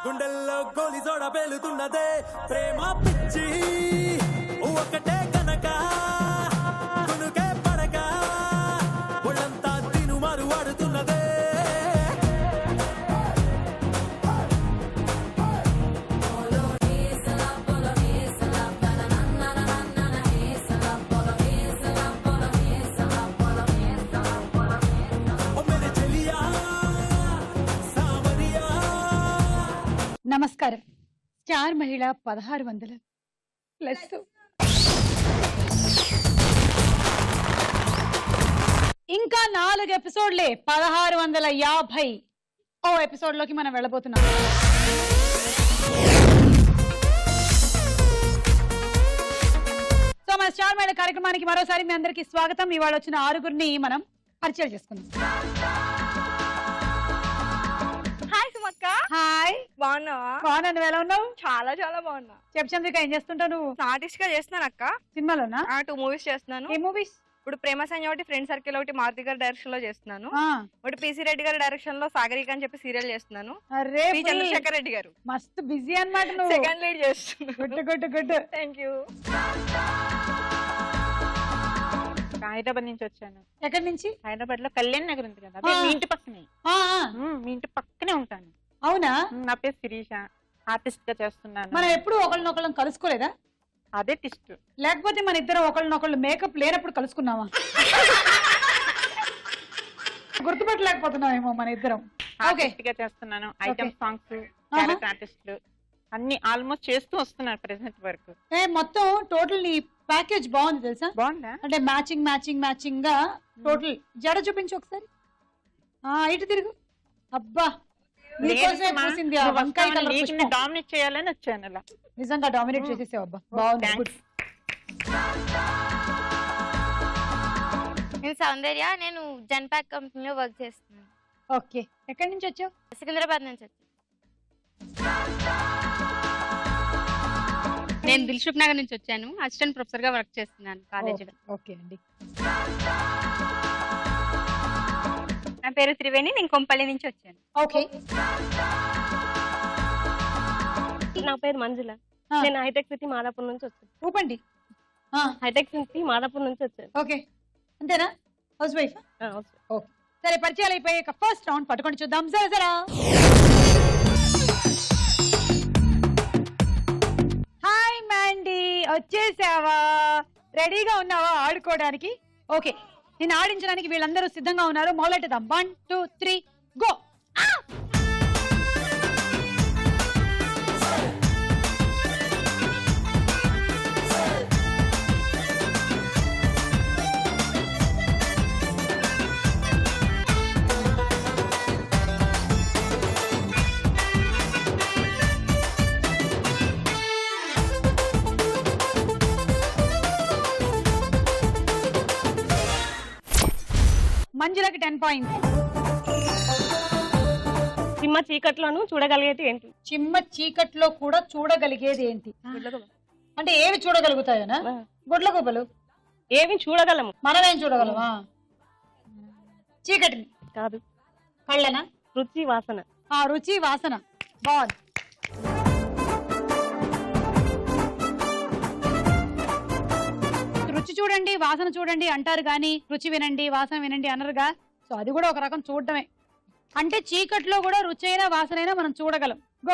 గుండెల్లో గోలి జోడ పేలుతున్నదే ప్రేమ పిచ్చి ఒకటే కనుక కునుకే పడక ఒళ్ళంతా తినుమారు వాడుతున్నదే ఓ మేరే చెలియా సావరియా నమస్కారం స్టార్ మహిళ పదహారు వందల ప్లస్ ఇంకా నాలుగు ఎపిసోడ్లే పదహారు వందల యాభై ఓ ఎపిసోడ్ లోకి మనం వెళ్ళబోతున్నాం సో మన స్టార్ మహిళ కార్యక్రమానికి మరోసారి మీ అందరికీ స్వాగతం ఇవాళ వచ్చిన ఆరుగురిని మనం పరిచయం చేసుకుందాం హాయ్ సుమక్క హాయ్ బాగున్నావా బాగున్నా నువ్వు ఎలా ఉన్నావు చాలా చాలా బాగున్నా చెప్పు చంద్రిక ఏం చేస్తుంటావు నువ్వు ఆర్టిస్ట్ గా చేస్తున్నాను అక్క సినిమాలోనా టూ మూవీస్ చేస్తున్నాను ఏ మూవీస్ ఇప్పుడు ప్రేమ సంజయ్ ఒకటి ఫ్రెండ్ సర్కిల్ ఒకటి మారుతి గారి డైరెక్షన్ లో చేస్తున్నాను ఒకటి పిసి రెడ్డి గారి డైరెక్షన్ లో సాగరిక అని చెప్పి సీరియల్ చేస్తున్నాను అరే పి full చంద్రశేఖర్ రెడ్డి గారు మస్తు బిజీ అన్నమాట నువ్వు సెకండ్ లీడ్ చేస్తున్నాను good good good thank you Hyderabad నుంచి వచ్చాను ఎక్కడి నుంచి హైదరాబాద్ లో కళ్యాణ్ నగర్ ఉంది కదా అదే ఆ. మీ ఇంటి పక్కనే ఆ, ఆ, ఉమ్, మీ ఇంటి పక్కనే ఉంటాను అవునా ఉమ్, నా పేరు శిరీష ఆర్టిస్ట్ గా చేస్తున్నాను మనం ఎప్పుడు ఒకళ్ళనొకళ్ళని కలుసుకోలేదా అదే టిస్ట్ లేకపోతే మన ఇద్దరం ఒకళ్ళనొకళ్ళు మేకప్ లేనప్పుడు కలుసుకున్నావా గుర్తుపట్టలేకపోతున్నామేమో మన ఇద్దరం ఓకే ఆర్టిస్ట్ గా చేస్తున్నాను ఐటమ్ సాంగ్స్ క్యారెక్టర్ ఆర్టిస్టులు అన్ని ఆల్మోస్ట్ చేస్తూ వస్తున్నాను ప్రెసెంట్ వరకు ఏ మొత్తం టోటల్ నీ ప్యాకేజ్ బాగుంది తెలుసా బాగుందా అంటే మ్యాచింగ్ మ్యాచింగ్ మ్యాచింగ్ గా టోటల్ జడ చూపించు ఒకసారి ఆ ఇటు తిరుగు అబ్బా నీకోసమే పూసింది ఆ వంకాయ కలర్ పుష్పం. డామినేట్ చేయాలని వచ్చాను అలా నిజంగా డామినేట్ చేసేసావు అబ్బా బాగుంది Thanks. గుడ్ నేను సౌందర్య నేను జన్పాక్ కంపెనీలో వర్క్ చేస్తున్నాను ఓకే ఎక్కడి నుంచి వచ్చావు సికింద్రాబాద్ నుంచి వచ్చాను నేను దిల్సుఖ్ నగర్ నుంచి వచ్చాను అసిస్టెంట్ ప్రొఫెసర్ గా వర్క్ చేస్తున్నాను కాలేజీలో ఓకే అండి నా పేరు త్రివేణి నేను కొంపల్లి నుంచి వచ్చాను ఓకే నా పేరు మంజుల ఆ. నేను హైటెక్ సిటీ మాదాపూర్ నుంచి వచ్చాను ఊపండి ఆ, హైటెక్ సిటీ మాదాపూర్ నుంచి వచ్చాను ఓకే అంతేనా హౌస్ వైఫ్ ఆ, ఓకే. ఓకే సరే పరిచయాలు అయిపోయాక ఫస్ట్ రౌండ్ పట్టుకొని చూద్దాం సరే సరా హాయ్ మ్యాండీ వచ్చేసావా రెడీగా ఉన్నావా ఆడుకోవడానికి ఓకే నేను ఆడించడానికి వీళ్ళందరూ సిద్ధంగా ఉన్నారు మొదలెట్టుదాం వన్ టూ త్రీ గో మంజులకి టెన్ పాయింట్స్ సినిమా చీకట్లోను చూడగలిగేది ఏంటి చిమ్మ చీకట్లో కూడా చూడగలిగేది ఏంటి అంటే ఏవి చూడగలుగుతాయనా ఆ. గుడ్లగూబలు ఏవి చూడగలము మనమేం చూడగలమా చీకటిని కాదు కళ్ళనా రుచి వాసన ఆ రుచి వాసన బాగుంది రుచి చూడండి వాసన చూడండి అంటారు కానీ రుచి వినండి వాసన వినండి అనరుగా సో అది కూడా ఒక రకం చూడటమే అంటే చీకట్లో కూడా రుచైన వాసనైనా మనం చూడగలం గో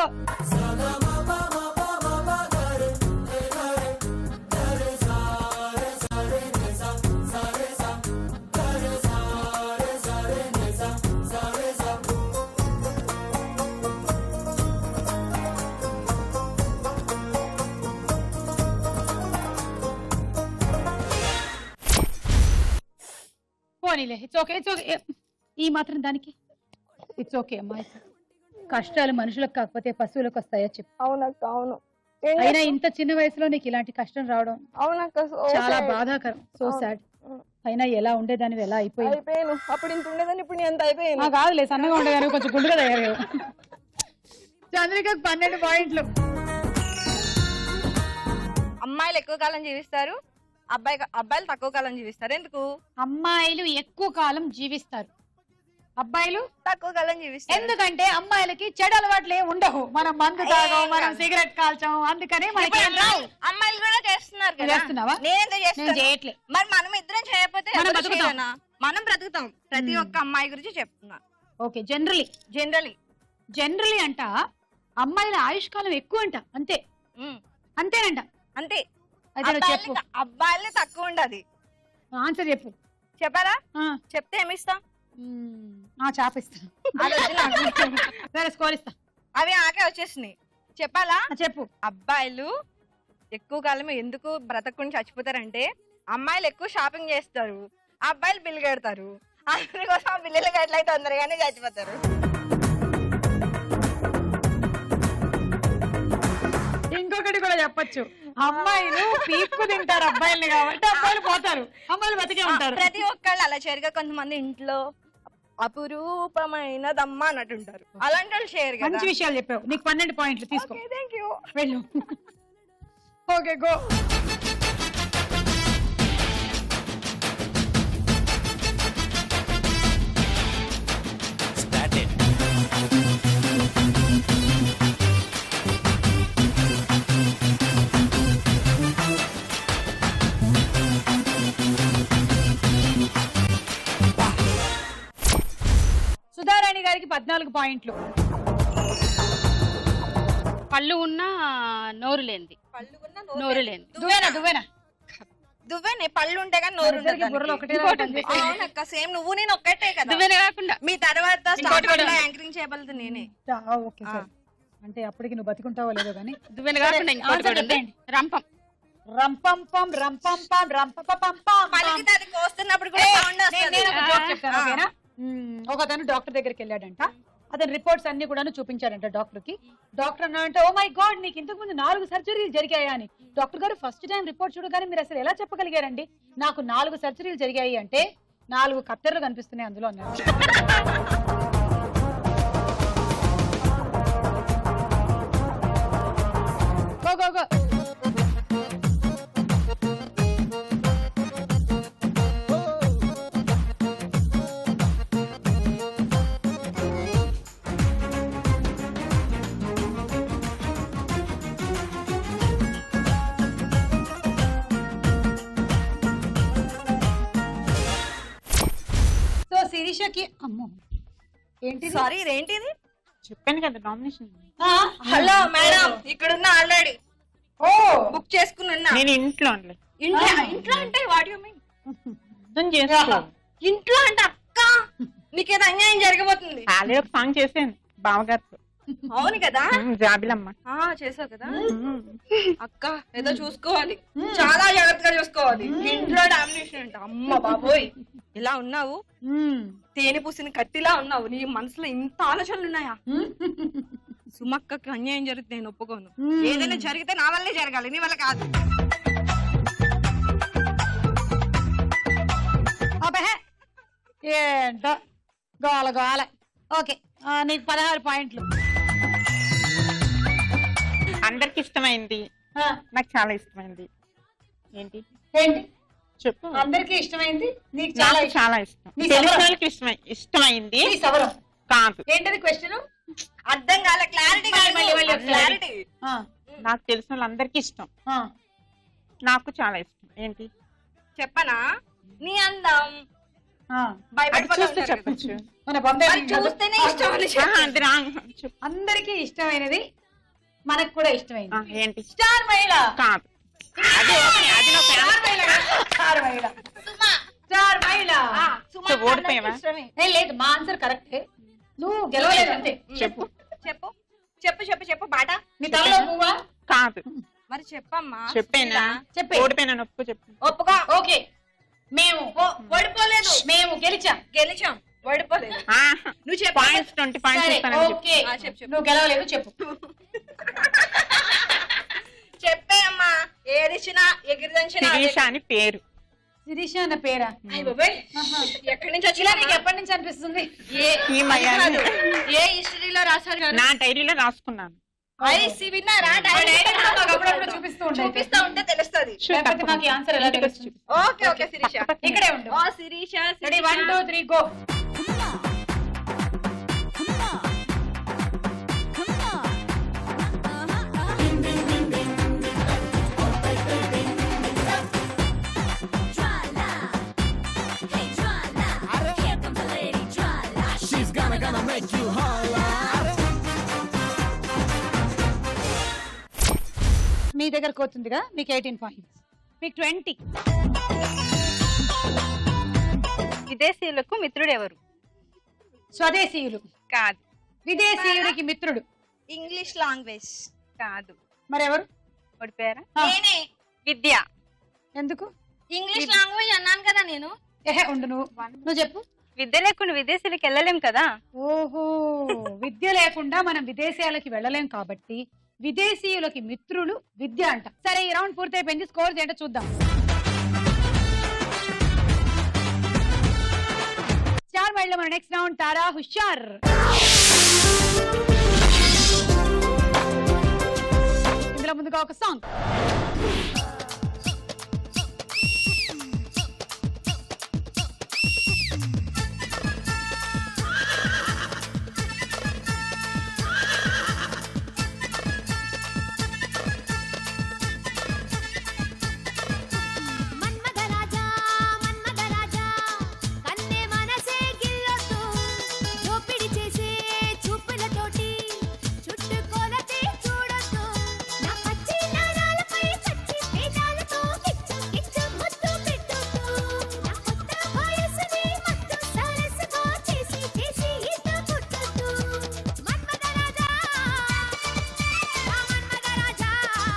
పోనీలే ఇట్స్ ఓకే ఇట్స్ ఓకే ఈ మాత్రం దానికి ఇట్స్ ఓకే అమ్మా కష్టాలు మనుషులకు కాకపోతే పశువులకు వస్తాయా చెప్పు అవునక్క అవును అయినా ఇంత చిన్న వయసులో నీకు ఇలాంటి కష్టం రావడం అవునక్క చాలా బాధాకరం సో సాడ్ అయినా ఎలా ఉండేదానివి ఎలా అయిపోయింది అయిపోయాను అప్పుడు ఇంత ఉండేదని ఇప్పుడు నేను ఎంత అయిపోయాను ఆ కాదులే సన్నగా ఉండేదాన్ని కొంచెం గుండుగా తయారు చంద్రికకు పన్నెండు పాయింట్లు అమ్మాయిలు ఎక్కువ కాలం జీవిస్తారు అబ్బాయి అబ్బాయిలు తక్కువ కాలం జీవిస్తారు ఎందుకు అమ్మాయిలు ఎక్కువ కాలం జీవిస్తారు అబ్బాయిలు తక్కువ కాలం జీవిస్తారు ఎందుకంటే అమ్మాయిలకి చెడు అలవాట్లు ఏం ఉండవు మనం మందు తాగం ఏం మనం కాదు. సిగరెట్ కాల్చాం అందుకని మనకి ఇప్పుడు ఏం రావు అమ్మాయిలు- అమ్మాయిలు కూడా చేస్తున్నారు నువ్వు కదా చేస్తున్నావా? నేనెందుకు నేను చేస్తాను చేయట్లే మరి మనం ఇద్దరం చేయకపోతే మనం ఎవరు బతుకుతాం. చేయరనా? మనం బ్రతుకుతాం ప్రతి మ్మ్. ఒక్క అమ్మాయి గురించి చెప్తున్నా ఓకే జనరలీ జనరలీ జనరలీ అంట అమ్మాయిల ఆయుష్కాలం ఎక్కువ అంట అంతే అంతేనంట అంతే అయితే నువ్వు చెప్పు అబ్బాయిలు అబ్బాయిలు తక్కువ ఉండదు ఆన్సర్ చెప్పు చెప్పారా ఆ, చెప్తే ఏమిస్తా మ్మ్. ఆ చాపిస్తా అది వద్దు నాకు. సరే స్కోర్ ఇస్తా అవి ఆకే వచ్చేసినాయి చెప్పాలా ఆ, చెప్పు అబ్బాయిలు ఎక్కువ కాలం ఎందుకు బ్రతకుండా చచ్చిపోతారంటే అమ్మాయిలు ఎక్కువ షాపింగ్ చేస్తారు అబ్బాయిలు బిల్లు కడతారు అందుకోసం ఆ బిల్లులు కట్లయి తొందరగానే చచ్చిపోతారు ఇంకొకటి కూడా చెప్పొచ్చు అమ్మాయిలు పీక్కు తింటారు అబ్బాయిల్ని కాబట్టి అబ్బాయిలు పోతారు అమ్మాయిలు బతికే ఉంటారు ప్రతి ఒక్కళ్ళు అలా చేరుగా కొంతమంది ఇంట్లో అపురూపమైనదమ్మా అన్నట్టు ఉంటారు అలాంటి వాళ్ళు షేర్ కదా మంచి విషయాలు చెప్పావు నీకు పన్నెండు పాయింట్లు తీసుకో థ్యాంక్ యూ వెళ్ళు ఓకే గో Started. సుధారాణి గారికి పద్నాలుగు పాయింట్లు పళ్ళు ఉన్న నోరు లేనిది నోరు లేనిది దువ్వేనా దువ్వేనా దువ్వెనే పళ్ళు ఉంటే కానీ నోరు ఇద్దరికి ఉండదు బుర్రలు దానికి. ఒకటే ఇంకోటి ఉంది. ఉంది. అవునక్క సేమ్ నువ్వు నేను ఒక్కటే కదా దువ్వెన కాకుండా మీ తర్వాత ఇంకోటి కూడా ఉంది. యాంకరింగ్ చేయబలదు నేనే ఆ, ఓకే సరే అంటే అప్పటికి నువ్వు బతికుంటావో లేదో కానీ దువ్వెన కాకుండా ఇంకోటి ఆన్సర్ కూడా ఉంది చెప్పండి. రంపం రంపంపం రంపంపం రంపపంపం పలికితే అది కోస్తున్నప్పుడు కూడా సౌండ్ నేను నేను ఒక joke చెప్తాను ఆ. ఓకేనా మ్మ్, ఒక అతను డాక్టర్ దగ్గరికి వెళ్ళాడంట అతని రిపోర్ట్స్ అన్ని కూడా చూపించారంట డాక్టర్ కి డాక్టర్ అన్నాడంటే ఓ మై గాడ్ నీకు ఇంతకు ముందు నాలుగు సర్జరీలు జరిగాయా అని డాక్టర్ గారు ఫస్ట్ టైం రిపోర్ట్ చూడగానే మీరు అసలు ఎలా చెప్పగలిగారండి నాకు నాలుగు సర్జరీలు జరిగాయి అంటే నాలుగు కత్తెరలు కనిపిస్తున్నాయి అందులో అన్నారు గో గో గో సో శిరీషకి అమ్మో ఏంటి సారీ ఇదేంటిది చెప్పాను కదా నామినేషన్ హలో మేడం ఇక్కడ ఉన్న ఆల్రెడీ ఓ బుక్ చేసుకుని ఉన్నా నేను ఇంట్లో ఉండలే ఇంట్లో ఇంట్లో అంటే వాట్ యు మీన్ అర్థం చేసుకో ఇంట్లో అంటే అక్క నీకేదో అన్యాయం జరగబోతుంది ఆల్రెడీ ఒక సాంగ్ చేశాను బావగారితో అవును కదా ఉమ్, జాబిలమ్మ ఆ చేసావు కదా ఉమ్. అక్క ఏదో చూసుకోవాలి చాలా జాగ్రత్తగా చూసుకోవాలి ఇంట్లో డామినేషన్ అంట అమ్మ బాబోయ్ ఇలా ఉన్నావు మ్మ్. తేనె పూసిన కత్తిలా ఉన్నావు నీ మనసులో ఇంత ఆలోచనలు ఉన్నాయా సుమక్కకి అన్యాయం జరిగితే నేను ఒప్పుకోను మ్మ్. ఏదైనా జరిగితే నా వల్లే జరగాలి నీ వల్ల కాదు అబ్బే ఏంటో గోల గోల ఓకే ఆ, నీకు పదహారు పాయింట్లు అందరికి ఇష్టమైంది ఆ, నాకు చాలా ఇష్టమైంది ఏంటి ఏంటి చెప్పు అందరికీ ఇష్టమైంది నీకు చాలా నాకు ఇష్టం చాలా ఇష్టం నీ తెలిసిన సవరం. వాళ్ళకి ఇష్టమై ఇష్టమైంది నీ సవరం కాదు ఏంటది క్వశ్చన్ అర్థం కాలే క్లారిటీ మళ్ళీ, మళ్ళీ, మళ్ళీ ఒకసారి. క్లారిటీ నాకు తెలిసిన వాళ్ళందరికీ ఇష్టం నాకు చాలా ఇష్టం ఏంటి చెప్పనా నీ అందం అది భయపడిపోతూ చూస్తే ఉంటారు కదా. చెప్పచ్చు మన బొంబాయి అది చూస్తేనే ఇష్టం అని ఆహా, చెప్పు. అది రాంగ్ చెప్పు అందరికీ ఇష్టమైనది మనకు కూడా ఆ, ఇష్టమైంది ఏంటి స్టార్ మహిళ కాదు అది ఓకే, అది నా స్టార్ family. మహిళ కాదు, స్టార్ మహిళ స్టార్ మహిళ ఆ, సుమ సో ఓడిపోయావా? అందరికీ ఇష్టమే. ఏ, లేదు మా ఆన్సర్ కరెక్టే నువ్వు గెలవలేదు అంతే చెప్పు చెప్పు చెప్పు చెప్పు చెప్పు బాట నీ తలలో పువ్వా కాదు మరి చెప్పమ్మా చెప్పేనా చెప్పే ఓడిపోయినా నొప్పు చెప్పు ఒప్పుకో ఓకే మేము ఓడిపోలేదు మేము గెలిచాం గెలిచాం ఓడిపోలేదు ఆహా, నువ్వు చెప్పు పాయింట్స్ ట్వంటీ పాయింట్స్ సరే ఇస్తానని చెప్పు ఓకే ఆ, చెప్పు, చెప్పు. నువ్వు గెలవలేదు చెప్పు చెప్పే అమ్మా ఏది ఇచ్చినా ఎగిరిదంచినా అదే. శిరీష అని పేరు శిరీష అన్న పేరా అయ్ బాబోయ్. ఎక్కడి నుంచి ఇలా వచ్చినా నీకు ఎప్పటి నుంచి అనిపిస్తుంది ఏ ఈ మయాన్ని. అది కాదు. ఏ హిస్టరీలో రాశారు గారు నా డైరీలో రాసుకున్నాను ఐసి విన్నారా ఆ డైరీ డైరీ కూడా మాకు అప్పుడప్పుడు చూపిస్తూ ఉండండి. చూపిస్తా ఉంటే తెలుస్తుంది లేకపోతే మాకు ఈ ఆన్సర్ ఎలా ఇంటికి వచ్చి తెలుస్తుంది? చూపిస్తా. ఓకే ఓకే శిరీష ఇక్కడే ఉండు ఓ Sirisha ready one two three go మీ దగ్గరకు వచ్చిందిగా మీకు ఎయిటీన్ పాయింట్స్ మీకు ట్వంటీ విదేశీయులకు మిత్రుడు ఎవరు స్వదేశీయులు కాదు విదేశీయుడికి మిత్రుడు ఇంగ్లీష్ లాంగ్వేజ్ కాదు మరెవరు వాడి పేరా ఆ, విద్య ఎందుకు ఇంగ్లీష్ లాంగ్వేజ్ అన్నాను కదా నేను ఏహే ఉండు నువ్వు నువ్వు చెప్పు విద్య లేకుండా విదేశీయులకు వెళ్ళలేం కదా ఓహో విద్య లేకుండా మనం విదేశాలకి వెళ్ళలేం కాబట్టి విదేశీయులకి మిత్రులు విద్య అంట సరే ఈ రౌండ్ పూర్తయిపోయింది స్కోర్ ఏంటో చూద్దాం స్టార్ మైల్ మన నెక్స్ట్ రౌండ్ తారా హుషార్ ఇందులో ముందుగా ఒక సాంగ్ మన్మధరాజా మన్మధరాజా కన్నే మనసే గిల్లొద్దు దోపిడి చేసే చూపులతోటి చుట్టుకొలతే చూడొద్దు నా పచ్చి నాణాలపై చచ్చి పేదాలతో కిచ్చు కిచ్చు ముద్దు పెట్టొద్దు నా కొత్త వయసుని మత్తు సరస్సుగా చేసి చేసి ఈత కొట్టొద్దు మన్మధరాజా నా మన్మధరాజా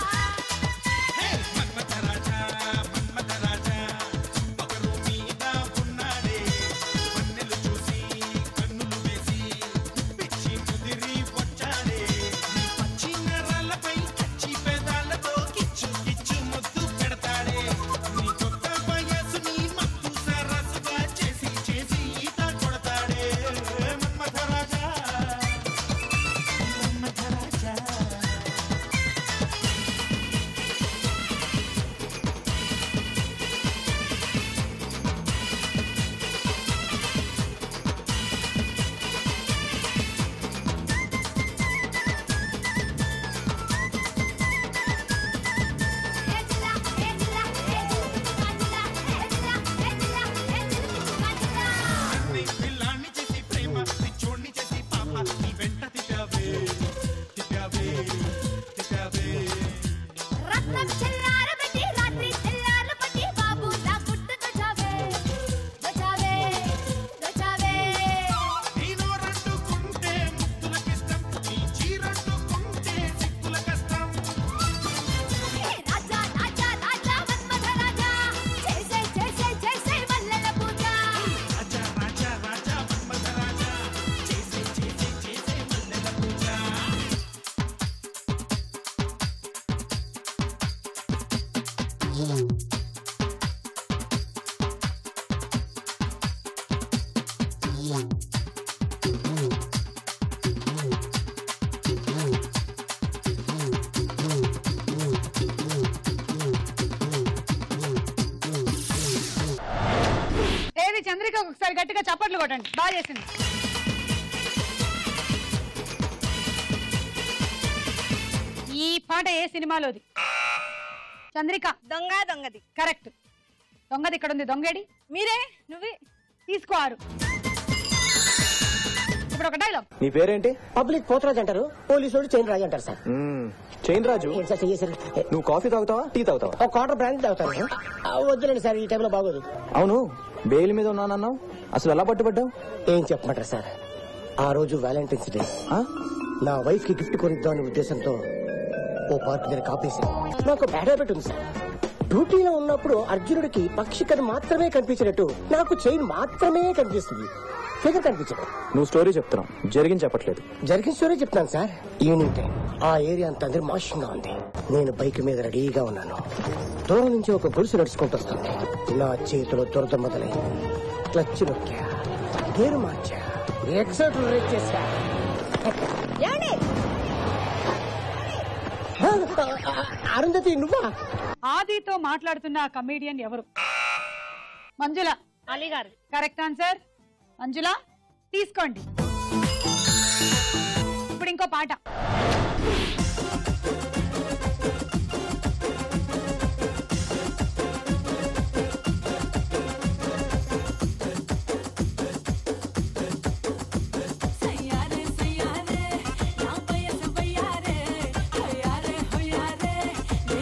ఏజిలా ఏజిలా ఏజిలా కాజిలా ఏజిలా ఏజిలా ఏజిలా కాజిలా రత్నం చెల్లారబెట్టి రాత్రి తెల్లారబెట్టి బాబు నా గుట్టు దొచావే దొచావే దొచావే రాజా రాజా రాజా మన్మథ రాజా చేసే చేసే చేసే మల్లెల పూజ ఏది చంద్రిక ఒకసారి గట్టిగా చప్పట్లు కొట్టండి బాగా చేసింది ఈ పాట ఏ సినిమాలోది చంద్రిక దొంగ దొంగది కరెక్ట్ దొంగది ఇక్కడ ఉంది దొంగేడి మీరే నువ్వే తీసుకోవారు ఇప్పుడు ఒక డైలాగ్ నీ పేరేంటి పబ్లిక్ పోతరాజు అంటారు పోలీసులు చైన్ రాజు అంటారు సార్ మ్మ్. చైన్ రాజు ఏంటి సార్ చెయ్యేసారు నువ్వు కాఫీ తాగుతావా టీ తాగుతావా ఒక క్వార్టర్ బ్రాండ్ తాగుతారు ఆ, వద్దులేండి సార్ ఈ టైంలో బాగోదు అవును బెయిల్ మీద ఉన్నానన్నావు అసలు ఎలా పట్టుబడ్డావు ఏం చెప్పమంటారు సార్ ఆ రోజు వ్యాలంటైన్స్ డే ఆ? నా వైఫ్ కి గిఫ్ట్ కొనిద్దాం అనే ఉద్దేశంతో ఓ పార్క్ దగ్గర కాపేశాను నాకు బ్యాడ్ హ్యాబిట్ ఉంది సార్ డ్యూటీలో ఉన్నప్పుడు అర్జునుడికి పక్షి కథ మాత్రమే కనిపించినట్టు నాకు చైన్ మాత్రమే కనిపిస్తుంది ఫిగర్ కనిపించదు నువ్వు స్టోరీ చెప్తున్నావు జరిగింది చెప్పట్లేదు జరిగిన స్టోరీ చెప్తాను సార్ ఈవినింగ్ టైం ఆ ఏరియా అంతా అందరి మాషంగా ఉంది నేను బైక్ మీద రెడీగా ఉన్నాను దూరం నుంచి ఒక గొలుసు నడుచుకుంటూ వస్తుంది నా చేతిలో దురద మొదలై క్లచ్ నొక్కా గేరు మార్చా ఎగ్జాక్ట్ రేట్ చేశా అరుంధతి నువ్వా ఆదితో మాట్లాడుతున్న ఆ కమేడియన్ ఎవరు మంజుల అలీ గారు కరెక్ట్ ఆన్సర్ మంజుల తీసుకోండి ఇప్పుడు ఇంకో పాట సయ్యారే సయ్యారే నా వయసు వయ్యారే హయ్యారే హయ్యారే నే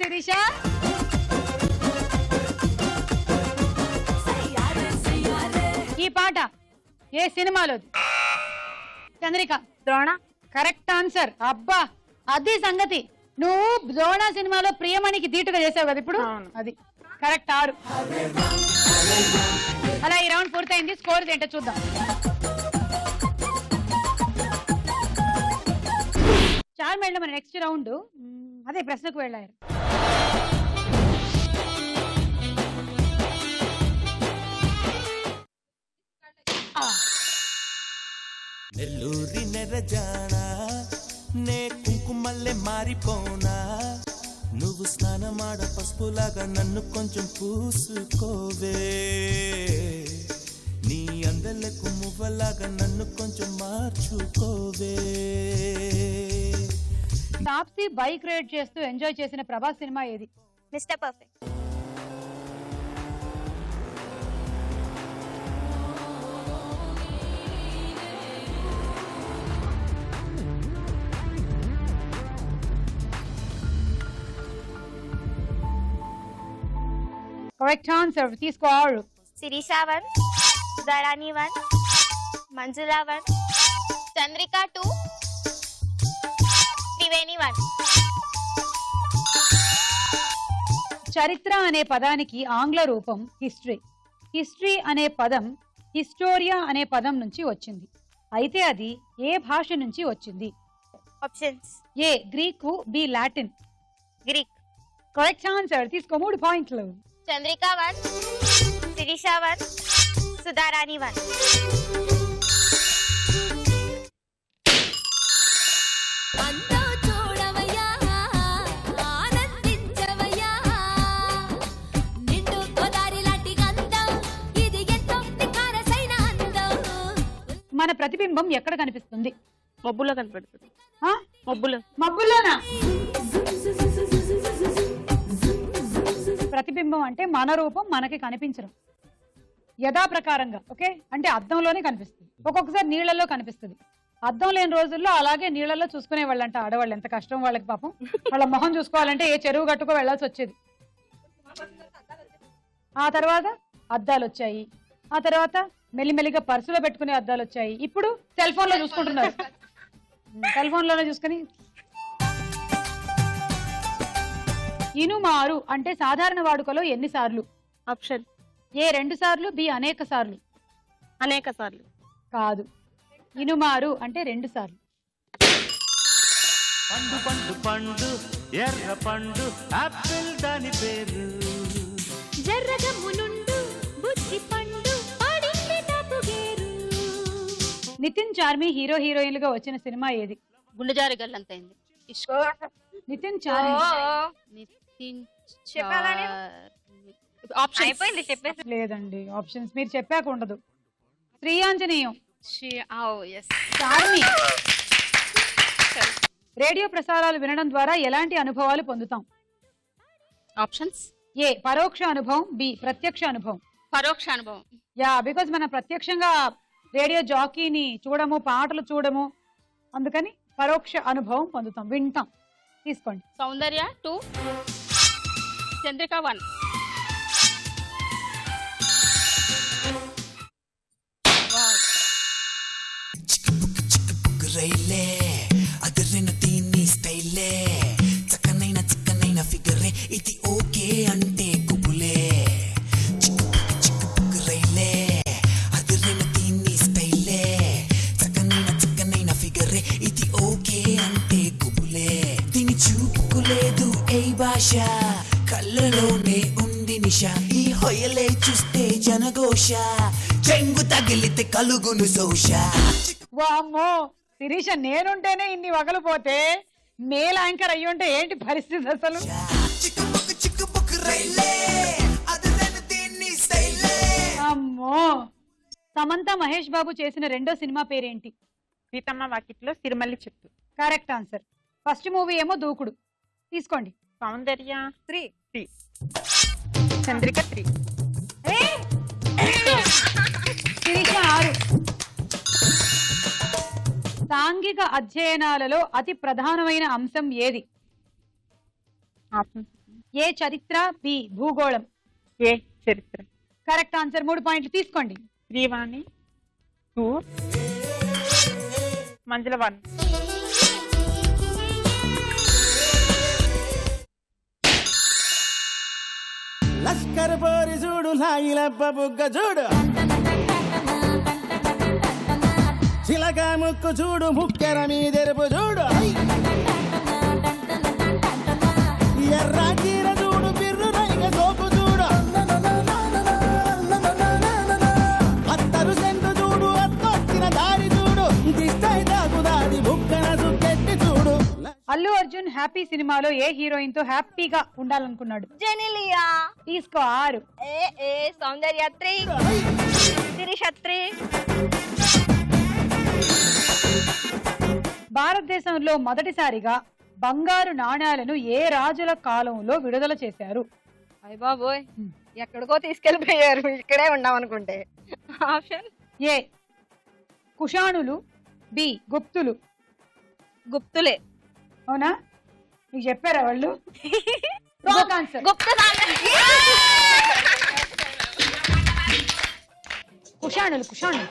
శిరీష ఈ పాట ఏ సినిమాలోది చంద్రిక ద్రోణ కరెక్ట్ ఆన్సర్ అబ్బా అది సంగతి నువ్వు ద్రోణ సినిమాలో ప్రియమణికి ధీటుగా చేసావు కదా ఇప్పుడు అది కరెక్ట్ ఆరు అలా ఈ రౌండ్ పూర్తయింది స్కోర్ ఏంటో చూద్దాం చాలు మేడం మన నెక్స్ట్ రౌండ్ అదే ప్రశ్నకు వెళ్ళారు నెల్లూరి నెరజాణ నే కుంకుమల్లె మారిపోనా నువ్వు స్నానమాడ పసుపులాగా నన్ను కొంచెం పూసుకోవే నీ అందలకు మువ్వలాగా నన్ను కొంచెం మార్చుకోవే తాప్సీ బైక్ రైడ్ చేస్తూ ఎంజాయ్ చేసిన ప్రభాస్ సినిమా ఏది మిస్టర్ పర్ఫెక్ట్ కరెక్ట్ ఆన్సర్ తీసుకో ఆరు Sirisha one Sudharani one Manjula one Chandrika two Triveni one చరిత్ర అనే పదానికి ఆంగ్ల రూపం హిస్టరీ హిస్టరీ అనే పదం హిస్టోరియా అనే పదం నుంచి వచ్చింది అయితే అది ఏ భాష నుంచి వచ్చింది options A Greek B Latin Greek correct answer తీసుకో మూడు పాయింట్లు Chandrika one Sirisha one Sudharani one అంతా చూడవయ్యా ఆనందించవయ్యా నిండు గోదారి లాంటి అందం ఇది ఎంతో నిఖారసైన అందం మన ప్రతిబింబం ఎక్కడ కనిపిస్తుంది మబ్బులో కనపడుతుంది ఆ? మబ్బులో మబ్బుల్లోనా ప్రతిబింబం అంటే మన రూపం మనకి కనిపించడం యథాప్రకారంగా ఓకే అంటే అద్దంలోనే కనిపిస్తుంది ఒక్కొక్కసారి నీళ్ళల్లో కనిపిస్తుంది అద్దం లేని రోజుల్లో అలాగే నీళ్ళల్లో చూసుకునే వాళ్ళంట ఆడవాళ్ళు ఎంత కష్టం వాళ్ళకి పాపం వాళ్ళ మొహం చూసుకోవాలంటే ఏ చెరువు గట్టుకో వెళ్ళాల్సి వచ్చేది ఆ తర్వాత అద్దాలు వచ్చాయి ఆ తర్వాత మెల్లిమెల్లిగా పర్సులో పెట్టుకునే అద్దాలు వచ్చాయి ఇప్పుడు సెల్ ఫోన్ లో చూసుకుంటున్నారు సెల్ ఫోన్ లోనే చూసుకుని ఇనుమారు అంటే సాధారణ వాడుకలో ఎన్ని సార్లు ఆప్షన్ ఏ రెండు సార్లు బి అనేక సార్లు అనేక సార్లు కాదు ఇనుమారు అంటే రెండు సార్లు పండు పండు పండు ఎర్ర పండు ఆపిల్ దాని పేరు జర్రగమ్మునుండు బుద్ధి పండు పడింది తప్పుగేరు నితిన్ చార్మి హీరో హీరోయిన్లుగా వచ్చిన సినిమా ఏది గుండెజారి గల్లంతైంది ఇష్క్ నితిన్ చార్మి నితిన్ చెప్పాలని? ఆప్షన్ అయిపోయింది చెప్పేసి లేదండి ఆప్షన్స్ మీరు చెప్పాక ఉండదు శ్రీ ఆంజనేయం ఎస్ చార్మి రేడియో ప్రసారాలు వినడం ద్వారా ఎలాంటి అనుభవాలు పొందుతాం ఆప్షన్స్ ఏ పరోక్ష అనుభవం బి ప్రత్యక్ష అనుభవం పరోక్ష అనుభవం యా బికాజ్ మనం ప్రత్యక్షంగా రేడియో జాకీని చూడము పాటలు చూడము అందుకని పరోక్ష అనుభవం పొందుతాం వింటాం తీసుకోండి సౌందర్య టూ చంద్రిక వన్ రైలే అదరిన దీన్ని స్టైలే చక్కనైన చిక్కనైన ఫిగరే ఇది ఓకే అంటే గుబులే చిక్కుపుక్కు చిక్కుపుక్కు రైలే అదరిన దీన్ని స్టైలే చక్కనైన చిక్కనైన ఫిగరే ఇది ఓకే అంటే గుబులే దీని చూపుకులేదు ఏ భాష కళ్ళలోనే ఉంది నిష ఈ హొయలే చూస్తే జనఘోష చెంగు తగిలితే కలుగును శోష వామ్మో శిరీష నేనుంటేనే ఇన్ని వగలిపోతే మేల్ యాంకర్ అయ్యుంటే ఏంటి పరిస్థితి అసలు చిక్కుపుక్కు చిక్కుపుక్కు రైలే అదరిన దీన్ని స్టైలే అమ్మో సమంత మహేష్ బాబు చేసిన రెండో సినిమా పేరేంటి సీతమ్మ వాకిట్లో సిరిమల్లి చెట్టు కరెక్ట్ ఆన్సర్ ఫస్ట్ మూవీ ఏమో దూకుడు తీసుకోండి Soundarya three three Chandrika three Sirisha ఆరు సాంఘిక అధ్యయనాలలో అతి ప్రధానమైన అంశం ఏది ఆప్షన్ ఏ చరిత్ర బి భూగోళం ఏ చరిత్ర కరెక్ట్ ఆన్సర్ మూడు పాయింట్లు తీసుకోండి శ్రీవాణి టూ మంజుల వన్ లష్కర్ పోరి చూడు లాయిలబ్బ బుగ్గ చూడు చిలక ముక్కు చూడు ముక్కెర మీదెరుపు చూడు హై! ఎర్ర చీర చూడు బిర్రు రైగ సోపు చూడు అత్తరు సెంటు చూడు అత్తొచ్చిన దారి చూడు దిష్టై దాకు దారి ముక్కన సుక్కెట్టి చూడు అల్లు అర్జున్ హ్యాపీ సినిమాలో ఏ హీరోయిన్ తో హ్యాపీగా ఉండాలనుకున్నాడు జెనిలియా తీసుకో ఆరు ఏ ఏ సౌందర్యత్రి శిరీషత్రి భారతదేశంలో మొదటిసారిగా బంగారు నాణాలను ఏ రాజుల కాలంలో విడుదల చేశారు అయ్య బాబోయ్ ఎక్కడికో తీసుకెళ్ళిపోయారు ఇక్కడే ఉన్నాం అనుకుంటే ఆప్షన్ ఏ కుషాణులు బి గుప్తులు గుప్తులే అవునా నీకు చెప్పారా వాళ్ళు ఇంకొక ఆన్సర్ గుప్త కుషాణులు కుషాణులు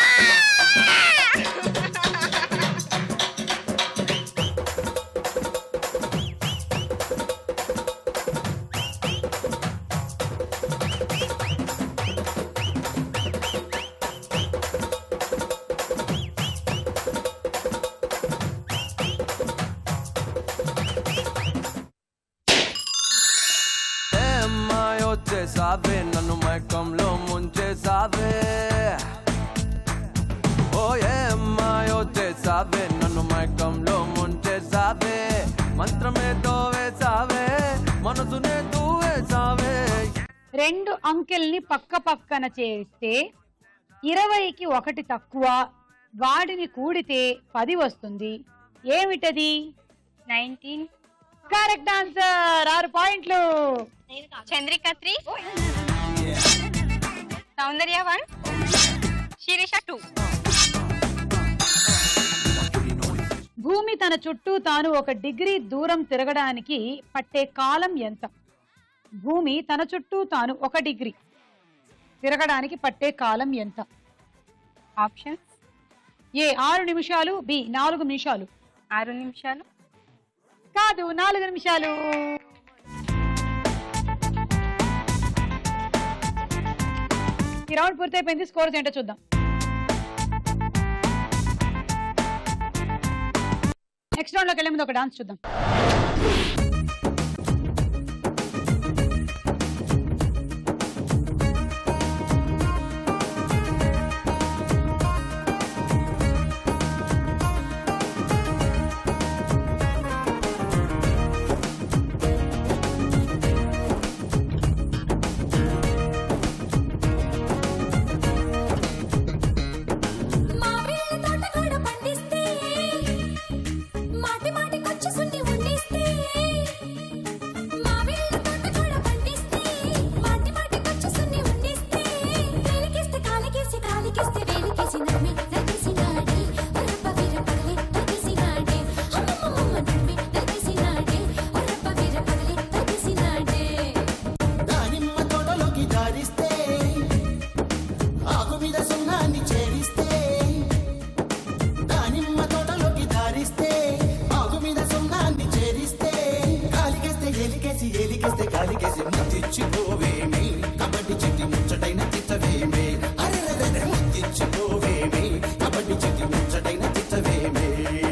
ఏ అమ్మాయి వచ్చేసావే నన్ను మైకంలో ముంచేసావే ఓ ఏ అమ్మాయి వచ్చేసావే నన్ను మైకంలో ముంచేసావే మంత్రమేదో వేసావే మనసునే వేసావే రెండు అంకెల్ని పక్క పక్కన చేస్తే ఇరవైకి ఒకటి తక్కువ వాటిని కూడితే పది వస్తుంది ఏమిటది నైన్టీన్ కరెక్ట్ ఆన్సర్ ఆరు పాయింట్లు Chandrika three Soundarya one Sirisha two భూమి తన చుట్టూ తాను ఒక డిగ్రీ దూరం తిరగడానికి పట్టే కాలం ఎంత భూమి తన చుట్టూ తాను ఒక డిగ్రీ తిరగడానికి పట్టే కాలం ఎంత ఆప్షన్స్ ఏ ఆరు నిమిషాలు బి నాలుగు నిమిషాలు ఆరు నిమిషాలు కాదు నాలుగు నిమిషాలు ఈ రౌండ్ పూర్తయిపోయింది స్కోర్స్ ఏంటో చూద్దాం నెక్స్ట్ రౌండ్ లోకి వెళ్ళే ముందు ఒక డాన్స్ చూద్దాం మామిళ్ళ తోట కూడా పండిస్తే మాటి మాటికొచ్చి సున్ని వండిస్తే మామిళ్ళ తోట కూడా పండిస్తే మాటి మాటికొచ్చి సున్ని వండిస్తే వేలికేస్తే కాలికేసి కాలికేస్తే వేలికేసి నమ్మి నరికేసినాడే ఒరప్ప వీర పగలే నరికేసినాడే అమ్మమ్మమ్మ నమ్మి నరికేసినాడే ఒరప్ప వీర పగలే నరికేసినాడే దానిమ్మ తోటలోకి దారిస్తే ఆకు మీద సున్నాన్ని చేరిస్తే దానిమ్మ తోటలోకి దారిస్తే ఆకు మీద సున్నాన్ని చేరిస్తే కాలికేస్తే ఎలికేసి ఎలికేస్తే కాలికేసి ముద్దిచ్చిపోవేమి కబడ్డీ చెట్టి ముచ్చటైన చిత్తవేమే అరెరెరెరె ముద్దిచ్చిపోవేమి కబడ్డీ చెట్టి ముచ్చటైన చిత్తవేమే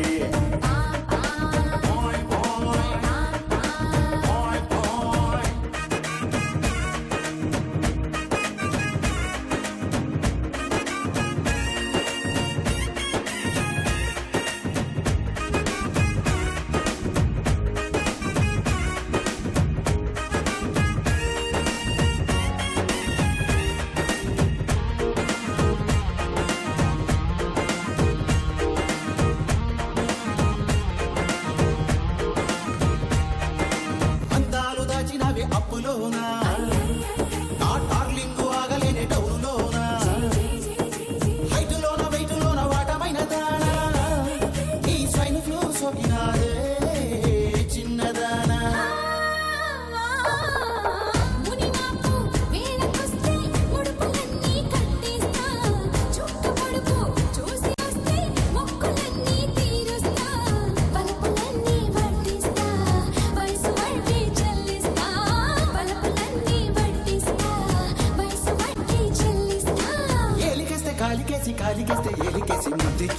బాయ్ బాయ్ బాయ్ బాయ్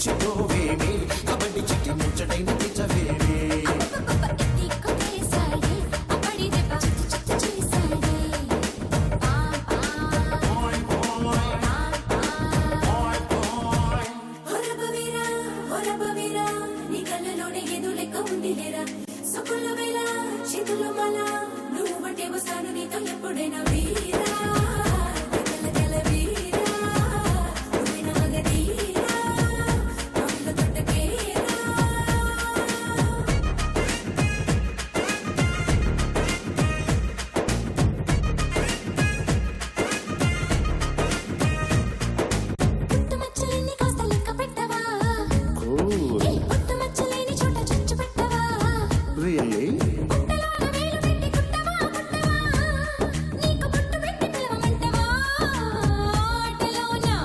ముద్దిచ్చిపోవేమి కబడ్డీ చిట్టి ముచ్చటైన పిచ్చవేమి ఎప్పుడైనా వీరా గల గల వీరా నువ్వైనా మగధీరా నవ్వుల తొట్టకేరా పుట్టుమచ్చలన్నీ కాస్త లెక్క పెట్టవా ఏ పుట్టుమచ్చలేని చోట చుచ్చు పెట్టవా రియల్లీ పుట్టలోన వేలు పెట్టి కుట్టవా కుట్టవా నీకు పుట్టు పెట్టి పిలవమంటవా ఆటలోన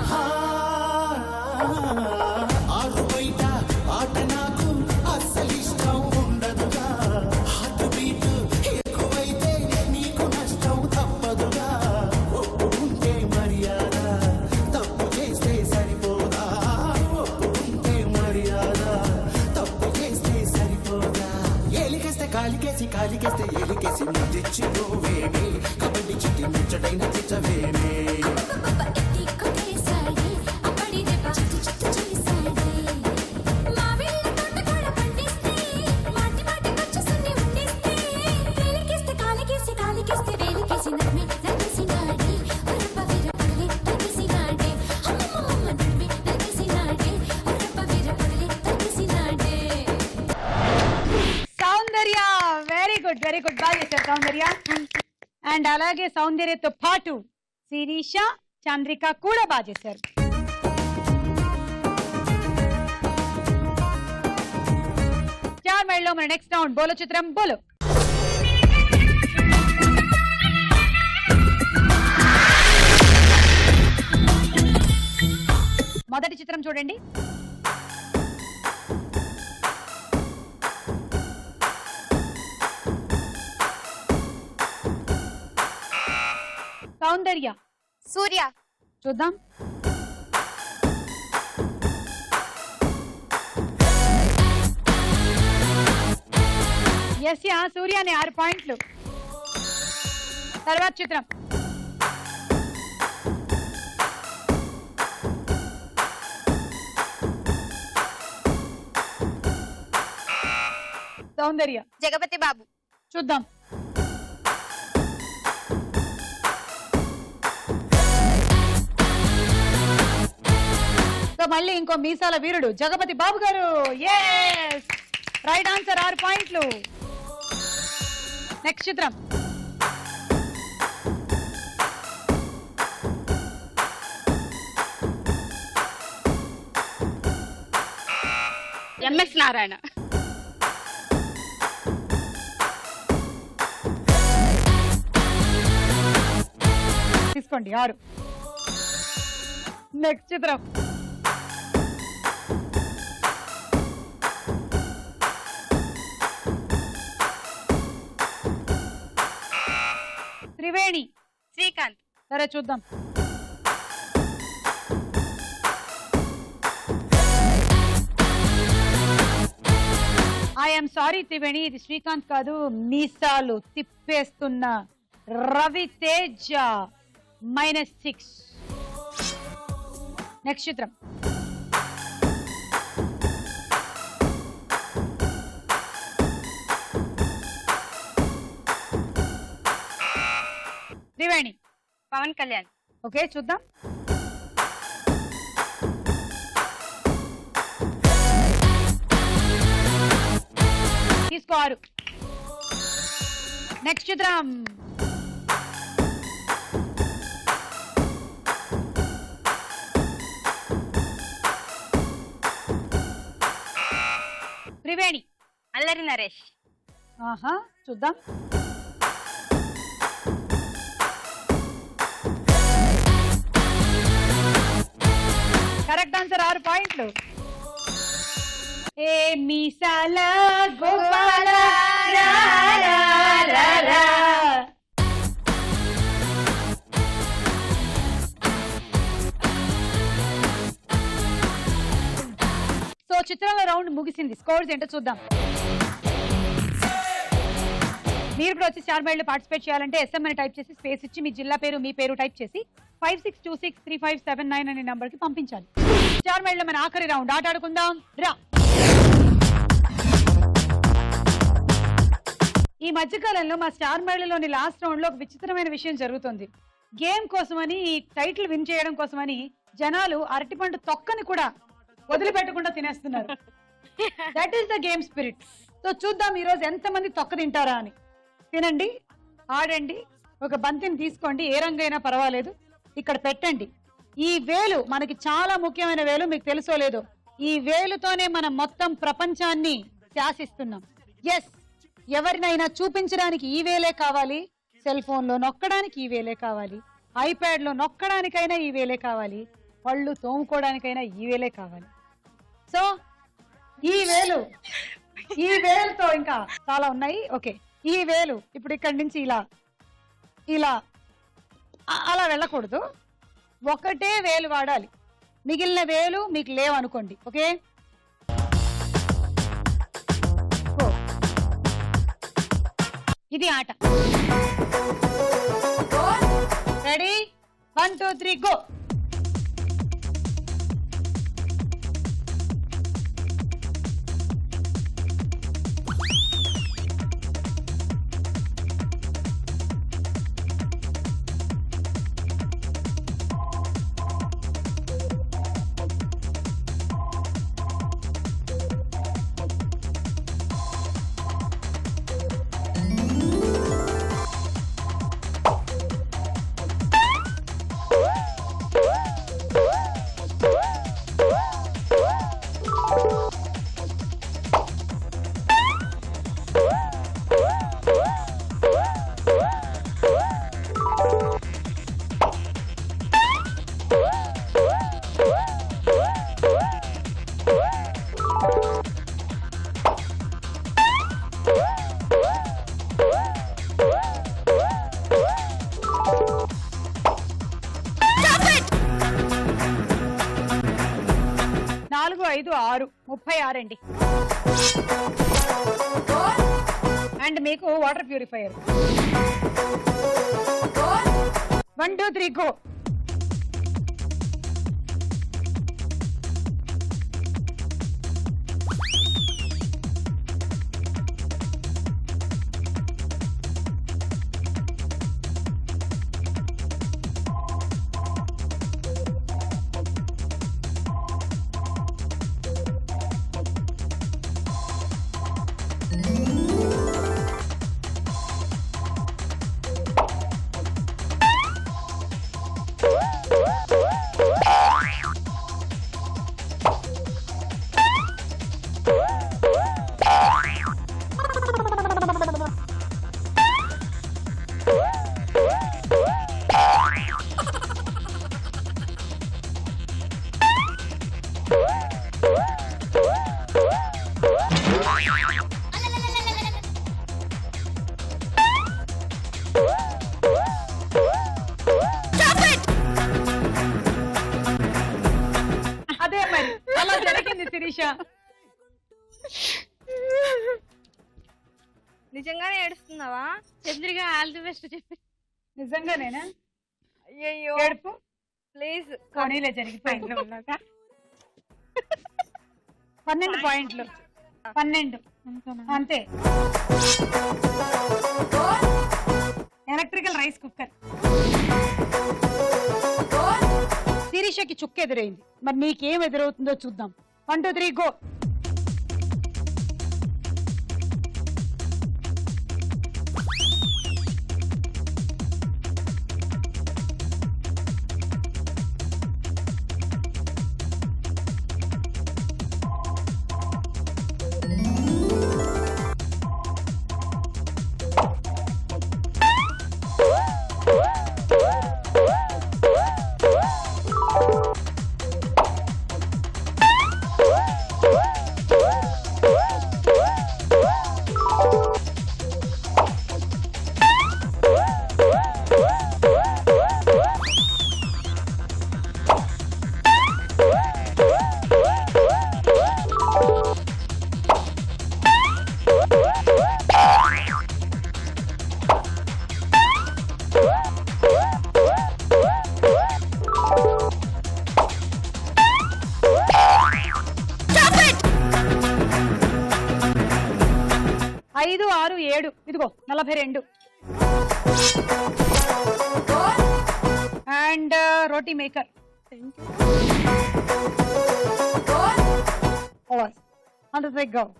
ఆరు బయట ఆట నాకు అస్సలు ఇష్టం ఉండదుగా హార్ట్ బీట్ ఎక్కువైతే నీకు నష్టం తప్పదుగా ఒప్పుకుంటే మర్యాద తప్పు చేస్తే సరిపోదా ఒప్పుకుంటే మర్యాద తప్పు చేస్తే సరిపోదా ఏలికేస్తే కాలికేసి కాలికేస్తే ఏలికేసి ముద్దిచ్చి నువ్వేమి కబడ్డీ చిట్టి ముచ్చటైన పిచ్చవేమి కొట్టేసాయి అప్పడి దెబ్బ చిత్తు చిత్తు చేసాయి మా వీళ్ళ తోట కూడా పండిస్తే మాటి మాటికొచ్చి సున్ని ఉండిస్తే వేలికేస్తే కాలికేసి కాలికేస్తే వేలికేసి నమ్మి నడిసినాడే ఒరప్ప వీరపడలే తడిసినాడే అమ్మమ్మమ్మ నమ్మి నడిసినాడే ఒరప్ప వీరపడలే తడిసినాడే Soundarya very good very good బాగా చేశారు సౌందర్య అండ్ అలాగే సౌందర్యతో పాటు శిరీష చంద్రిక కూడా బాగా చేశారు చార్ మైళ్ళలో మన నెక్స్ట్ రౌండ్ బోలో చిత్రం బోలో మొదటి చిత్రం చూడండి సౌందర్య సూర్య చూద్దాం ఎస్ యా సూర్య అనే ఆరు పాయింట్లు తర్వాత చిత్రం సౌందర్య జగపతి బాబు చూద్దాం సో మళ్ళీ ఇంకో మీసాల వీరుడు జగపతి బాబు గారు ఎస్ రైట్ ఆన్సర్ ఆరు పాయింట్లు నెక్స్ట్ చిత్రం ఎంఎస్ నారాయణ తీసుకోండి ఆరు నెక్స్ట్ చిత్రం త్రివేణి శ్రీకాంత్ సరే చూద్దాం ఐఎమ్ సారీ త్రివేణి ఇది శ్రీకాంత్ కాదు మీసాలు తిప్పేస్తున్న Ravi Teja minus six next చిత్రం త్రివేణి పవన్ కళ్యాణ్ ఓకే చూద్దాం తీసుకో ఆరు నెక్స్ట్ చిత్రం త్రివేణి అల్లరి నరేష్ ఆహా చూద్దాం కరెక్ట్ ఆన్సర్ ఆరు పాయింట్లు ఏ మీసాల గోపాల రా, రా, రా, రా. చిత్రంలో రౌండ్ ముగిసింది స్కోర్స్ ఏంటో చూద్దాం మీరు కూడా వచ్చి స్టార్ మైల్డ్ పార్టిసిపేట్ చేయాలంటే ఎస్ఎం అని టైప్ చేసి స్పేస్ ఇచ్చి మీ జిల్లా పేరు మీ పేరు టైప్ చేసి five six two six three five seven nine అనే నంబర్ కి పంపించాలి స్టార్ మైల్డ్ మన ఆఖరి రౌండ్ ఆట ఆడుకుందాం రా ఈ మధ్యకాలంలో మా స్టార్ మైల్డ్లోని లాస్ట్ రౌండ్ లో ఒక విచిత్రమైన విషయం జరుగుతుంది గేమ్ కోసమని ఈ టైటిల్ విన్ చేయడం కోసమని జనాలు అరటిపండు తొక్కని కూడా వదిలిపెట్టకుండా తినేస్తున్నారు that is the game spirit so చూద్దాం ఈ రోజు ఎంత మంది తొక్క తింటారా అని తినండి ఆడండి ఒక బంతిని తీసుకోండి ఏ రంగైనా పర్వాలేదు ఇక్కడ పెట్టండి ఈ వేలు మనకి చాలా ముఖ్యమైన వేలు మీకు తెలుసో లేదో ఈ వేలుతోనే మనం మొత్తం ప్రపంచాన్ని శాసిస్తున్నాం ఎస్ ఎవరినైనా చూపించడానికి ఈ వేలే కావాలి సెల్ ఫోన్ లో నొక్కడానికి ఈ వేలే కావాలి ఐప్యాడ్ లో నొక్కడానికైనా ఈ వేలే కావాలి పళ్ళు తోముకోవడానికైనా ఈ వేలే కావాలి సో ఈ వేలు ఈ వేలుతో ఇంకా చాలా ఉన్నాయి ఓకే ఈ వేలు ఇప్పుడు ఇక్కడి నుంచి ఇలా ఇలా అ- అలా వెళ్ళకూడదు ఒకటే వేలు వాడాలి మిగిలిన వేలు మీకు లేవు అనుకోండి ఓకే గో. ఇది ఆట ready one two three go నాలుగు ఐదు ఆరు ముప్పై ఆరండి అండ్ మీకు water purifier one two three go అదే మరి అలా జరిగింది శిరీష నిజంగానే ఏడుస్తున్నావా చంద్రిక ఆల్ ది బెస్ట్ చెప్పి నిజంగానేనా అయ్యో ఏడుపు ప్లీజ్ కొనీలే జరిగిపోయింది పన్నెండు పాయింట్లు పన్నెండు అంతే ఎలక్ట్రికల్ రైస్ కుక్కర్ శిరీషకి చుక్క ఎదురైంది మరి నీకేం ఎదురవుతుందో చూద్దాం వన్ టూ త్రీ గో ఆరు ఏడు ఇదిగో నలభై రెండు and roti maker over hundred break go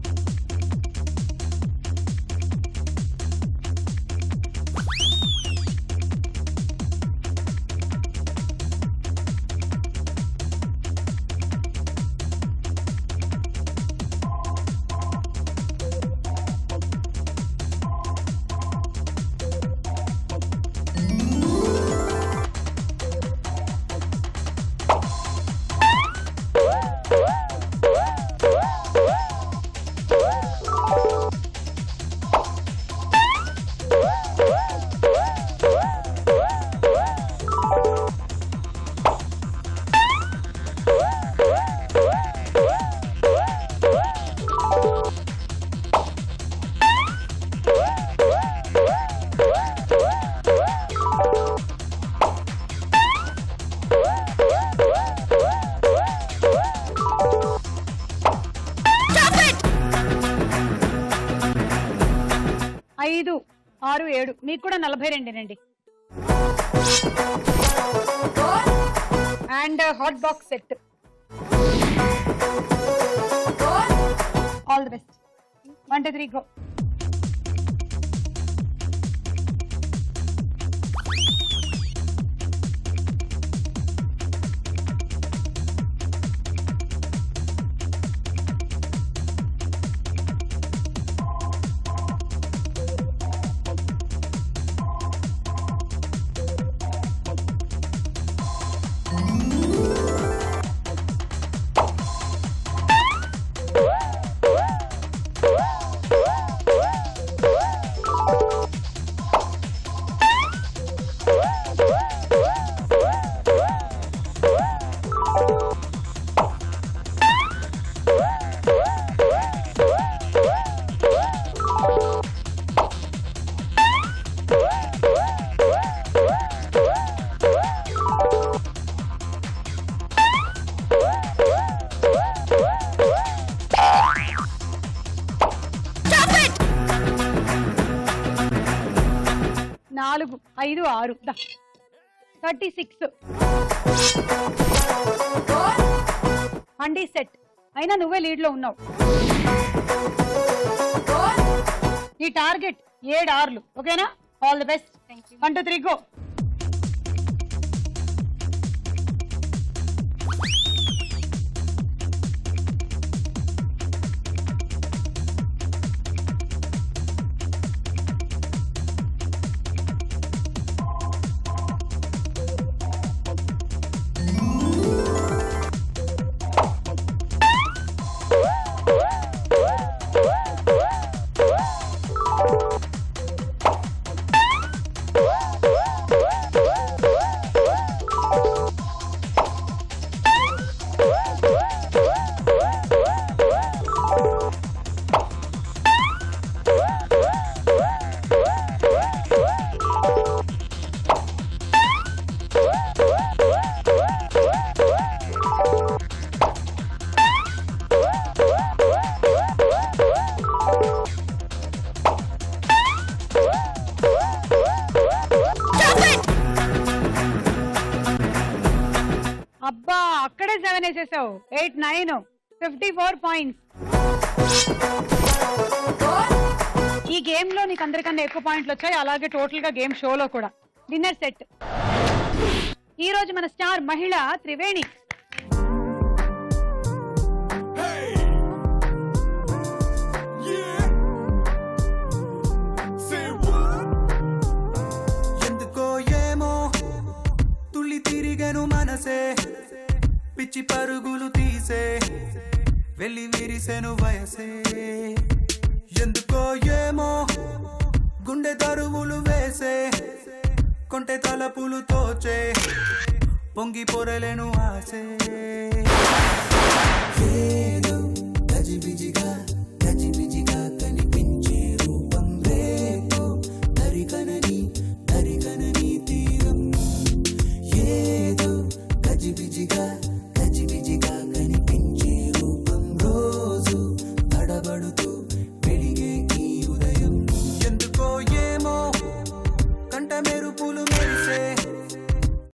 ఐదు ఆరు ఏడు మీకు కూడా నలభై రెండేనండి and hot box set all the best one two three go నాలుగు ఐదు ఆరు థర్టీ సిక్స్ హండీ సెట్ అయినా నువ్వే లీడ్ లో ఉన్నావు ఈ టార్గెట్ ఏడు ఆర్లు ఓకేనా all the best one two three go అబ్బా అక్కడే సెవెన్ వేసేసావు eight nine fifty four points ఈ గేమ్ లో నీకు అందరికన్నా ఎక్కువ పాయింట్లు వచ్చాయి అలాగే టోటల్ గా గేమ్ షోలో కూడా డిన్నర్ సెట్ ఈ రోజు మన స్టార్ మహిళ త్రివేణి ఎందుకో ఏమో తుళ్ళి తిరిగెను మనసే పిచ్చి పరుగులు తీసే వెళ్ళి విరిసెను వయసే ఎందుకో ఏమో గుండె దరువులు వేసే కొంటె తలపులు తోచే పొంగి పొరలేను ఆసే ఏదో గజిబిజిగా గజిబిజిగా కనిపించే రూపం రేపో దరికనని దరికనని తీరం ఏదో గజిబిజిగా గజిబిజిగా కనిపించే రూపం రోజు తడబడుతూ వెలిగే ఈ ఉదయం మెరుపులు మెరిసే